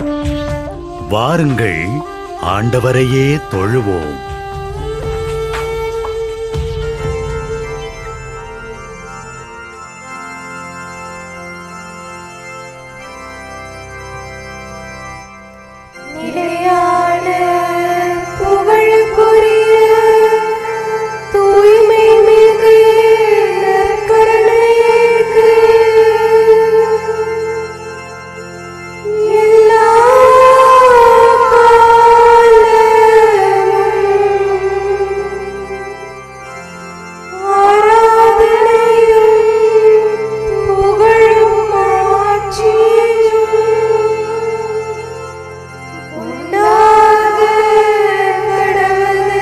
வாருங்கள் ஆண்டவரையே தொழுவோம் நிலையான புகழுக்குரிய தூய்மை மிகு நற்கருணைக்கு எல்லா காலமும் ஆராதனையும் புகழும் மாட்சியும் உண்டாக கடவுளே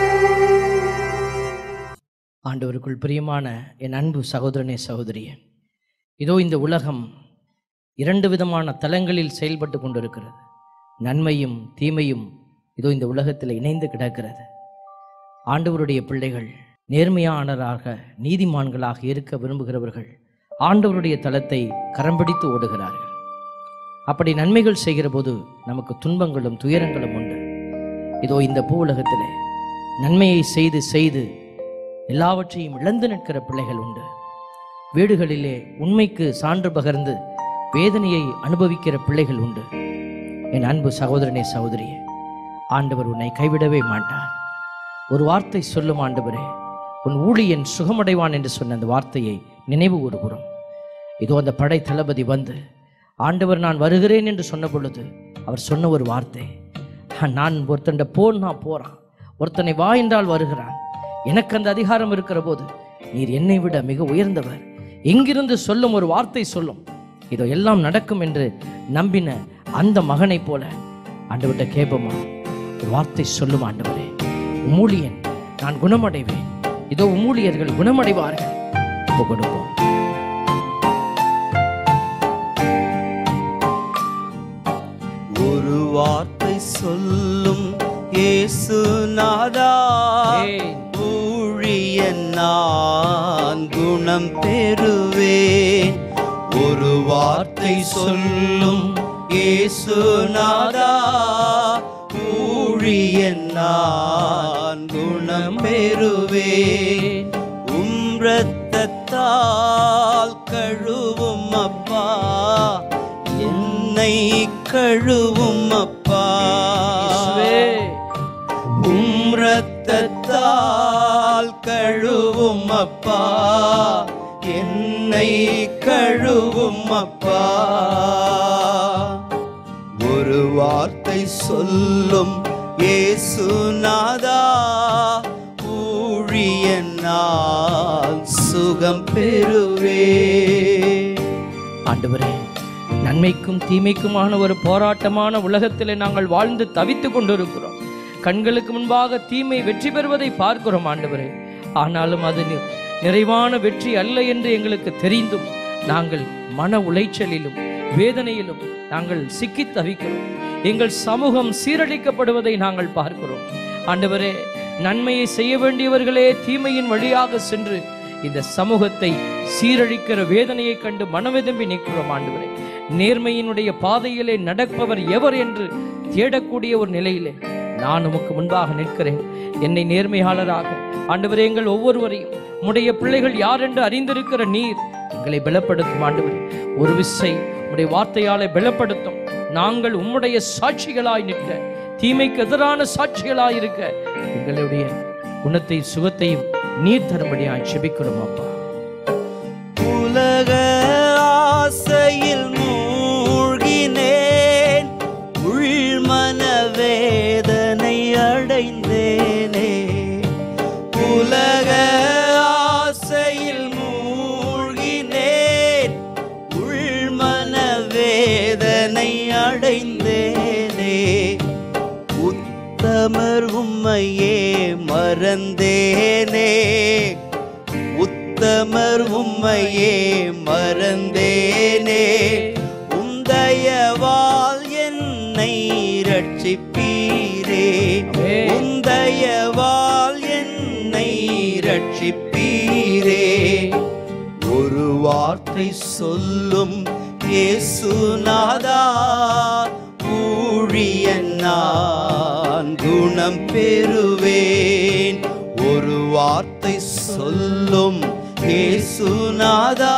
ஆண்டவருக்குள் பிரியமான என் அன்பு சகோதரனே சகோதரியே இதோ இந்த உலகம் இரண்டு விதமான தலங்களில் செயல்பட்டு கொண்டிருக்கிறது நன்மையும் தீமையும் இதோ இந்த உலகத்தில் இணைந்து கிடக்கிறது ஆண்டவருடைய பிள்ளைகள் நேர்மையானராக நீதிமான்களாக இருக்க விரும்புகிறவர்கள் ஆண்டவருடைய தலத்தை கரம் பிடித்து ஓடுகிறார்கள் அப்படி நன்மைகள் செய்கிற போது நமக்கு துன்பங்களும் துயரங்களும் உண்டு இதோ இந்த பூ உலகத்திலே நன்மையை செய்து செய்து எல்லாவற்றையும் இழந்து நிற்கிற பிள்ளைகள் உண்டு வீடுகளிலே உண்மைக்கு சான்று பகர்ந்து வேதனையை அனுபவிக்கிற பிள்ளைகள் உண்டு என் அன்பு சகோதரனே சகோதரியே ஆண்டவர் உன்னை கைவிடவே மாட்டார் ஒரு வார்த்தை சொல்லும் ஆண்டவரே உன் ஊழியன் சுகமடைவான் என்று சொன்ன அந்த வார்த்தையை நினைவு கூறுகிறோம் இதோ அந்த படை தளபதி வந்து ஆண்டவர் நான் வருகிறேன் என்று சொன்ன பொழுது அவர் சொன்ன ஒரு வார்த்தை "ஆ, நான் ஒருத்தண்ட போன் நான் போறான் ஒருத்தனை வா என்றால் வருகிறான் எனக்கு அந்த அதிகாரம் இருக்கிற போது நீர் என்னை விட மிக உயர்ந்தவர் எங்கிருந்து சொல்லும் ஒரு வார்த்தை சொல்லும் இதோ எல்லாம் நடக்கும் என்று நம்பின அந்த மகனைப் போல ஆண்டவர்கிட்ட கேட்போமா ஒரு வார்த்தை சொல்லும் ஆண்டவரே உமூழியன் நான் குணமடைவேன் இதோ உமூழியர்கள் குணமடைவார்கள் ஒப்பு கொடுப்போம் ஒரு வார்த்தை சொல்லும் இயேசுநாதா ஏய். ஊழியன் நான் குணம் பெறுவேன் ஒரு வார்த்தை சொல்லும் இயேசுநாதா ஊழியன் நான் குணம் பெறுவேன் உம் இரத்தத்தால் கழுவும் அப்பா என்னை கழுவும் அப்பா இயேசுவே. உம் இரத்தத்தால் கழுவும் அப்பா என்னை கழுவும் அப்பா ஒரு வார்த்தை சொல்லும் ஏசுநாதா ஊழியன் நான் சுகம் பெறுவே ஆண்டவரே நன்மைக்கும் தீமைக்குமான ஒரு போராட்டமான உலகத்திலே நாங்கள் வாழ்ந்து தவித்துக் கொண்டிருக்கிறோம் கண்களுக்கு முன்பாக தீமை வெற்றி பெறுவதை பார்க்கிறோம் ஆண்டவரே ஆனாலும் அது நி- நிறைவான வெற்றி அல்ல என்று எங்களுக்கு தெரிந்தும் நாங்கள் மன உளைச்சலிலும் வேதனையிலும் நாங்கள் சிக்கி தவிக்கிறோம் எங்கள் சமூகம் சீரழிக்கப்படுவதை நாங்கள் பார்க்கிறோம் ஆண்டவரே நன்மையை செய்ய வேண்டியவர்களே தீமையின் வழியாக சென்று இந்த சமூகத்தை சீரழிக்கிற வேதனையை கண்டு மனவிதம்பி நிற்கிறோம் ஆண்டவரே நேர்மையினுடைய பாதையிலே நடப்பவர் எவர் என்று தேடக்கூடிய ஒரு நிலையிலே நான் உமக்கு முன்பாக நிற்கிறேன் என்னை நேர்மையாளராக ஆண்டவரே எங்கள் ஒவ்வொருவரையும் உம்முடைய பிள்ளைகள் யார் என்று அறிந்திருக்கிற நீர் எங்களை பலப்படுத்தும் ஆண்டவரே ஒரு விசை உம்முடைய வார்த்தையாலே பலப்படுத்தும் நாங்கள் உம்முடைய சாட்சிகளாய் நிற்க தீமைக்கு எதிரான சாட்சிகளாய் இருக்க எங்களுடைய குணத்தை சுகத்தையும் நீர் தரும்படியாய் செபிக்கிறோம் அப்பா உலக ஆசையில் மூழ்கினேன் உள்மன வேதனை அடைந்தேனே உலக ஆசையில் மூழ்கினேன் உள்மன வேதனை அடைந்தேனே உத்தமர் உம்மையே மறந்தேனே உத்தமர் உம்மையே மறந்தேனே உந்தயவால் என்னை ரட்சிப்பீரே ஆமென். உந்தயவால் என்னை ரட்சிப்பீரே ஒரு வார்த்தை சொல்லும் இயேசுநாதா குணம் பெறுவேன் ஒரு வார்த்தை சொல்லும் ஏசுநாதா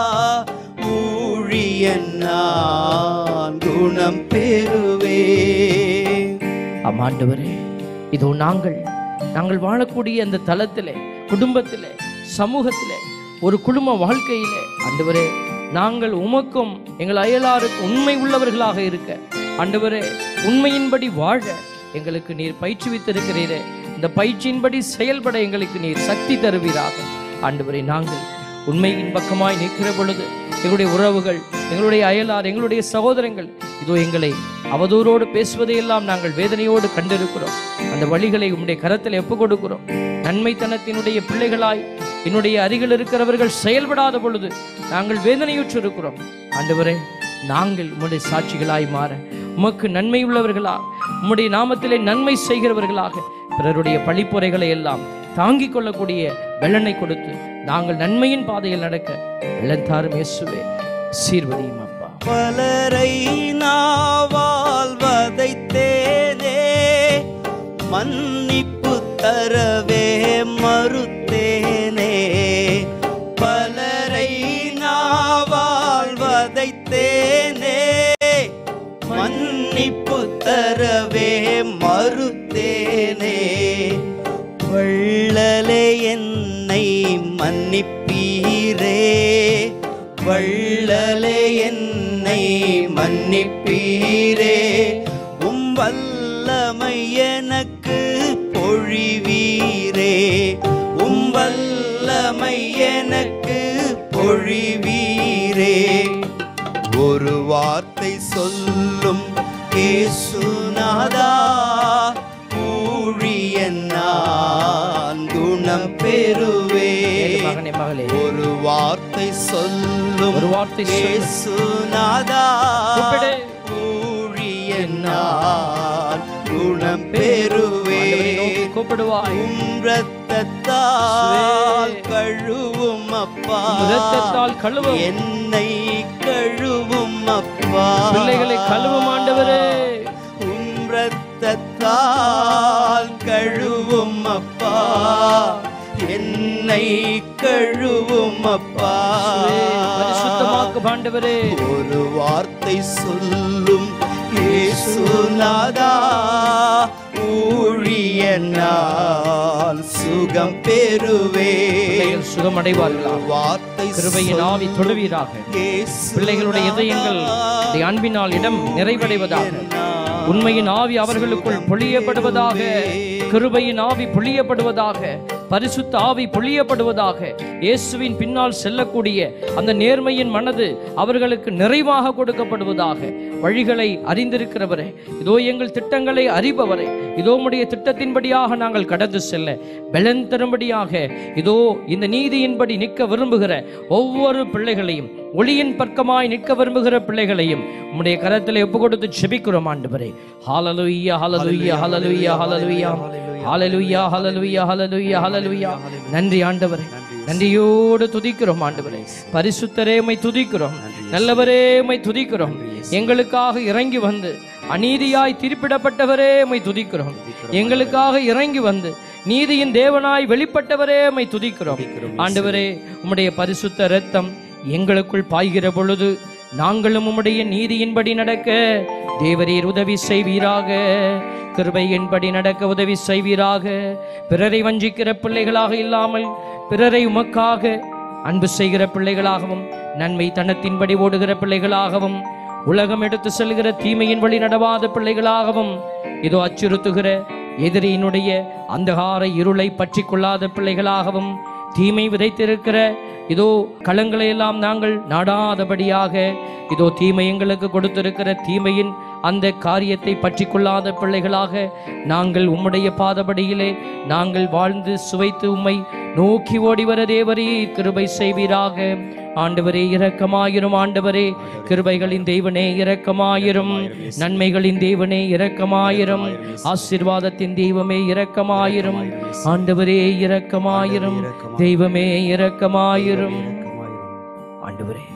ஊழியன் நான் குணம் பெறுவேன் ஆம் ஆண்டவரே இதோ நாங்கள் நாங்கள் வாழக்கூடிய அந்த தளத்திலே குடும்பத்திலே சமூகத்திலே ஒரு குடும்ப வாழ்க்கையிலே ஆண்டவரே நாங்கள் உமக்கும் எங்கள் அயலாருக்கு உண்மை உள்ளவர்களாக இருக்க ஆண்டவரே உண்மையின்படி வாழ எங்களுக்கு நீர் பயிற்றுவித்திருக்கிறீரே இந்த பயிற்சியின்படி செயல்பட எங்களுக்கு நீர் சக்தி தருவீராக ஆண்டவரே நாங்கள் உண்மையின் பக்கமாய் நிற்கிற பொழுது எங்களுடைய உறவுகள் எங்களுடைய அயலார் எங்களுடைய சகோதரங்கள் இதோ எங்களை அவதூறோடு பேசுவதையெல்லாம் நாங்கள் வேதனையோடு கண்டிருக்கிறோம் அந்த வழிகளை உம்முடைய கரத்தில் ஒப்புக் கொடுக்கிறோம் நன்மைத்தனத்தினுடைய பிள்ளைகளாய் என்னுடைய அருகில் இருக்கிறவர்கள் செயல்படாத பொழுது நாங்கள் வேதனையுற்று இருக்கிறோம் ஆண்டவரே நாங்கள் உம்முடைய சாட்சிகளாய் மாற உமக்கு நன்மை உள்ளவர்களா உம்முடைய நாமத்திலே நன்மை செய்கிறவர்களாக பிறருடைய பழிப்புரைகளை எல்லாம் தாங்கிக் கொள்ளக்கூடிய வெள்ளனை கொடுத்து நாங்கள் நன்மையின் பாதையில் நடக்க வெள்ளந்தாரும் இயேசுவே சீர்வதியும் அப்பா பலரை நாவால் வதைத்தேனே மன்னிப்பு தரவே மறுத்தேனே பலரை நாவால் வதைத்தேனே மன்னிப்பு தரவே மறுத்தேனே வள்ளலே என்னை மன்னிப்பீரே வள்ளலே என்னை மன்னிப்பீரே உம் வல்லமை எனக்கு பொழிவீரே உம் வல்லமை எனக்கு பொழிவீரே ஒரு வார்த்தை சொல்லும் கேசுநாதா ஊழியன் நான் குணம் பெறுவே மகனே மகளே ஒரு வார்த்தை சொல்லும் ஒரு வார்த்தை சொல்லு. இயேசுநாதா கூப்பிடு. ஊழியன் நான் குணம் பெறுவே ஆண்டவரை நோக்கி கூப்பிடுவாய் உம் ரத்தத்தால் இயேசுவே. கழுவும் அப்பா உம் இரத்தத்தால் கழுவும். என்னை கழுவும் அப்பா பிள்ளைகளை கழுவும் ஆண்டவரே உம் ரத்தத்தால் கழுவும் அப்பா என்னை கழுவும் அப்பா பரிசுத்தமாக்கு ஆண்டவரே ஒரு வார்த்தை சொல்லும் இயேசுநாதா ஊழியனால் சுகம் பெறுவே பிள்ளைகள் சுகம் அடைவார்களா வார்த்தை கிருபையின் ஆவி தொழுவீராக பிள்ளைகளுடைய இதயங்கள் இந்த அன்பினால் இடம் நிறைவடைவதாக உண்மையின் ஆவி அவர்களுக்குள் பொழியப்படுவதாக கிருபையின் ஆவி பொழியப்படுவதாக பரிசுத்த ஆவி பொழியப்படுவதாக இயேசுவின் பின்னால் செல்லக்கூடிய அந்த நேர்மையின் மனது அவர்களுக்கு நிறைவாக கொடுக்கப்படுவதாக வழிகளை அறிந்திருக்கிறவரே இதோ எங்கள் திட்டங்களை அறிபவரே இதோ உம்முடைய திட்டத்தின்படியாக நாங்கள் கடந்து செல்ல பலன் தரும்படியாக இதோ இந்த நீதியின்படி நிற்க விரும்புகிற ஒவ்வொரு பிள்ளைகளையும் ஒளியின் பக்கமாய் நிற்க விரும்புகிற பிள்ளைகளையும் உம்முடைய கரத்தில் ஒப்பு கொடுத்து செபிக்கிறோம் ஆண்டவரே ஹalleluya ஹalleluya ஹalleluya ஹalleluya ஹalleluya ஹalleluya ஹalleluya ஹalleluya நன்றி ஆண்டவரே நன்றியோடு துதிக்கிறோம் ஆண்டவரே பரிசுத்தரே உம்மை துதிக்கிறோம் நல்லவரே உம்மை துதிக்கிறோம் எங்களுக்காக இறங்கி வந்து அநீதியாய் திருப்பிடப்பட்டவரே உம்மை துதிக்கிறோம் எங்களுக்காக இறங்கி வந்து நீதியின் தேவனாய் வெளிப்பட்டவரே உம்மை துதிக்கிறோம் ஆண்டவரே உம்முடைய பரிசுத்த இரத்தம் எங்களுக்குள் பாய்கிற பொழுது நாங்களும் உம்முடைய நீதியின்படி நடக்க தேவரீர் உதவி செய்வீராக கிருபையின்படி நடக்க உதவி செய்வீராக பிறரை வஞ்சிக்கிற பிள்ளைகளாக இல்லாமல் பிறரை உமக்காக அன்பு செய்கிற பிள்ளைகளாகவும் நன்மை தனத்தின்படி ஓடுகிற பிள்ளைகளாகவும் உலகம் எடுத்து செல்கிற தீமையின் வழி நடவாத பிள்ளைகளாகவும் இதோ அச்சுறுத்துகிற எதிரியினுடைய அந்தகார இருளை பற்றி கொள்ளாத பிள்ளைகளாகவும் தீமை விதைத்திருக்கிற இதோ களங்களை எல்லாம் நாங்கள் நாடாதபடியாக இதோ தீமை எங்களுக்கு கொடுத்திருக்கிற தீமையின் அந்த காரியத்தை பற்றி கொள்ளாத பிள்ளைகளாக நாங்கள் உம்முடைய பாதபடியிலே நாங்கள் வாழ்ந்து சுவைத்து உம்மை நோக்கி ஓடி வர தேவரே கிருபை செய்வீராக ஆண்டவரே இரக்கமாயிரும் ஆண்டவரே கிருபைகளின் தெய்வனே இரக்கமாயிரும் நன்மைகளின் தெய்வனே இரக்கமாயிரும் ஆசீர்வாதத்தின் தெய்வமே இரக்கமாயிரும் ஆண்டவரே இரக்கமாயிரும் தெய்வமே இரக்கமாயிரும் ஆண்டவரே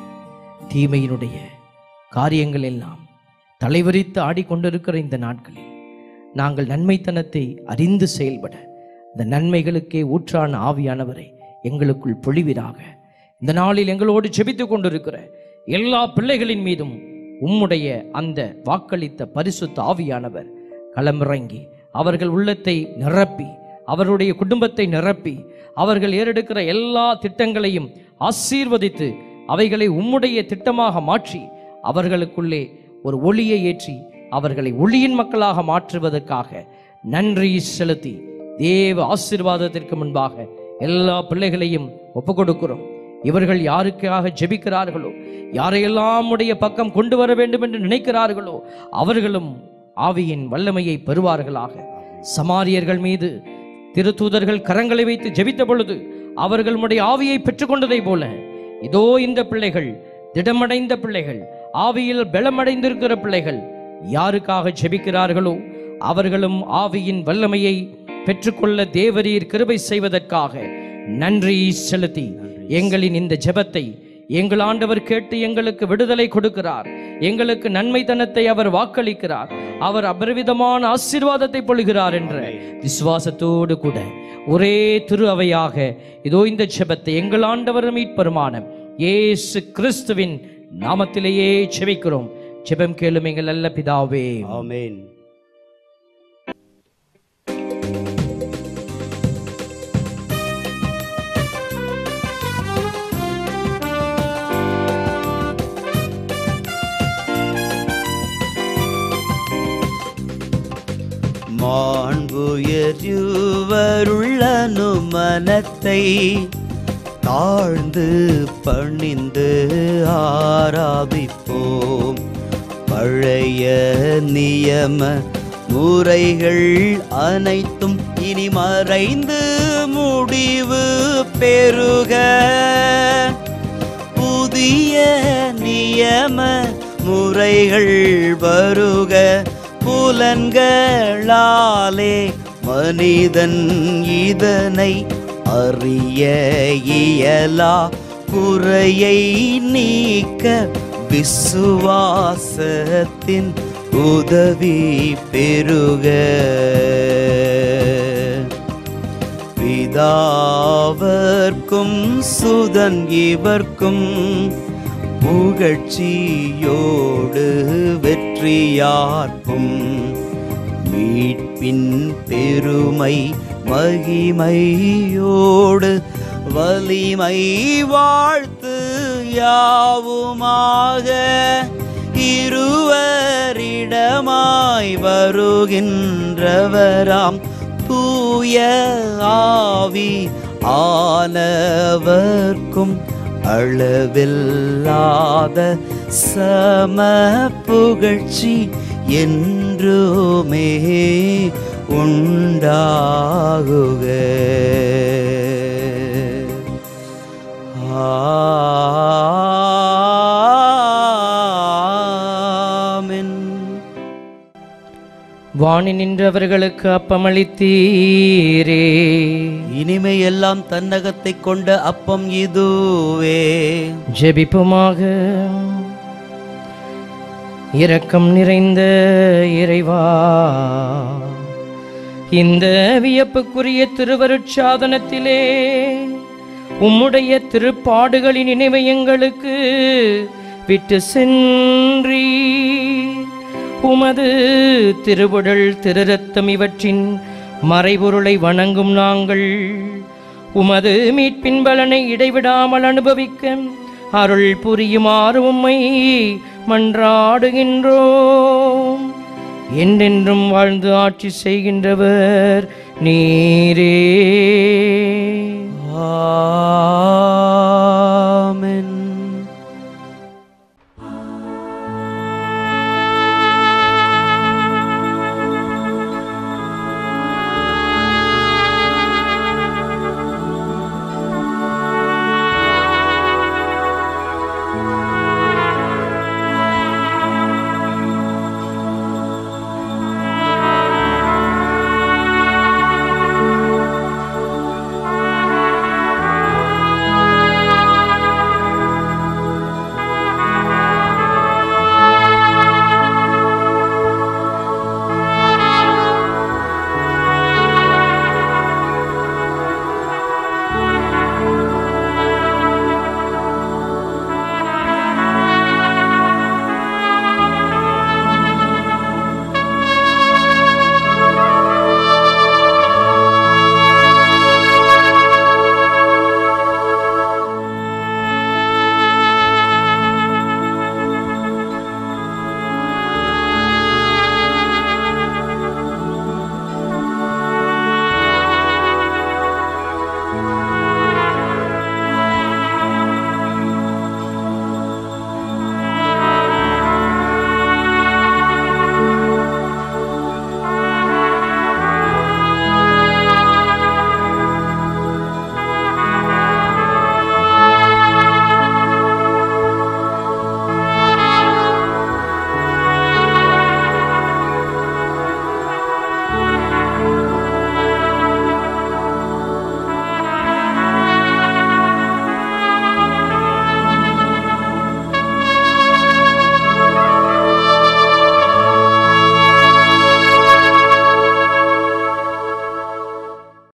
தீமையினுடைய காரியங்கள் எல்லாம் தலைவரித்து ஆடிக்கொண்டிருக்கிற இந்த நாட்களில் நாங்கள் நன்மைத்தனத்தை அறிந்து செயல்பட இந்த நன்மைகளுக்கே ஊற்றான ஆவியானவரை எங்களுக்குள் பொழிவீராக இந்த நாளில் எங்களோடு ஜெபித்துக் கொண்டிருக்கிற எல்லா பிள்ளைகளின் மீதும் உம்முடைய அந்த வாக்களித்த பரிசுத்த ஆவியானவர் களமிறங்கி அவர்கள் உள்ளத்தை நிரப்பி அவருடைய குடும்பத்தை நிரப்பி அவர்கள் ஏறெடுக்கிற எல்லா திட்டங்களையும் ஆசீர்வதித்து அவைகளை உம்முடைய திட்டமாக மாற்றி அவர்களுக்குள்ளே ஒரு ஒளியை ஏற்றி அவர்களை ஒளியின் மக்களாக மாற்றுவதற்காக நன்றி செலுத்தி தேவ ஆசீர்வாதத்திற்கு முன்பாக எல்லா பிள்ளைகளையும் ஒப்பு கொடுக்கிறோம் இவர்கள் யாருக்காக ஜெபிக்கிறார்களோ யாரையெல்லாம் உடைய பக்கம் கொண்டு வர வேண்டும் என்று நினைக்கிறார்களோ அவர்களும் ஆவியின் வல்லமையை பெறுவார்களாக சமாரியர்கள் மீது திருத்தூதர்கள் கரங்களை வைத்து ஜெபித்த பொழுது அவர்கள் உம்முடைய ஆவியை பெற்றுக்கொண்டதை போல இதோ இந்த பிள்ளைகள் திடமடைந்த பிள்ளைகள் ஆவியில் பலமடைந்திருக்கிற பிள்ளைகள் யாருக்காக ஜெபிக்கிறார்களோ அவர்களும் ஆவியின் வல்லமையை பெற்றுக்கொள்ள தேவரீர் கிருபை செய்வதற்காக நன்றி செலுத்தி எங்களின் இந்த ஜெபத்தை எங்கள் ஆண்டவர் கேட்டு எங்களுக்கு விடுதலை கொடுக்கிறார் எங்களுக்கு நன்மைத்தனத்தை அவர் வாக்களிக்கிறார் அவர் அபரிவிதமான ஆசீர்வாதத்தை பொழுகிறார் என்ற விசுவாசத்தோடு கூட ஒரே திரு அவையாக இதோ இந்த ஜெபத்தை எங்கள் ஆண்டவர் மீட்பெருமான இயேசு கிறிஸ்துவின் நாமத்திலேயே ஜெபிக்கிறோம் ஜெபம் கேளும் எங்கள் நல்ல பிதாவே ஆமென் மாண்புயர்வருள்ளனு மனத்தை தாழ்ந்து பணிந்து ஆராதிப்போம் பழைய நியம முறைகள் அனைத்தும் இனி மறைந்து முடிவு பெறுக புதிய நியம முறைகள் வருக புலன்களாலே மனிதன் இதனை அறிய இயலா குறையை நீக்க விசுவாசத்தின் உதவி பெறுக பிதாவர்க்கும் சுதன் இவர்க்கும் புகழ்ச்சியோடு வெற்றியார்க்கும் மீட்பின் பெருமை மகிமையோடு வலிமை வாழ்த்து யாவுமாக இருவரிடமாய் வருகின்றவராம் தூய ஆவி ஆனவர்க்கும் அளவில்லாத சம புகழ்ச்சி என்றுமே உண்டாகுக ஆமென் வாணி நின்றவர்களுக்கு அப்பமளித்தீரே இனிமையெல்லாம் தன்னகத்தை கொண்ட அப்பம் இதுவே ஜெபிப்புமாக இரக்கம் நிறைந்த இறைவா இந்த வியப்புக்குரிய திருவருட்சாதனத்திலே உம்முடைய திருப்பாடுகளின் நினைவை எங்களுக்கு விட்டு சென்றீ உமது திருவுடல் திருரத்தம் இவற்றின் மறைபொருளை வணங்கும் நாங்கள் உமது மீட்பின் பலனை இடைவிடாமல் அனுபவிக்க அருள் புரியுமாறு உம்மை மன்றாடுகின்றோம் என்றென்றும் வாழ்ந்து ஆட்சி செய்கின்றவர் நீரே ஆமென்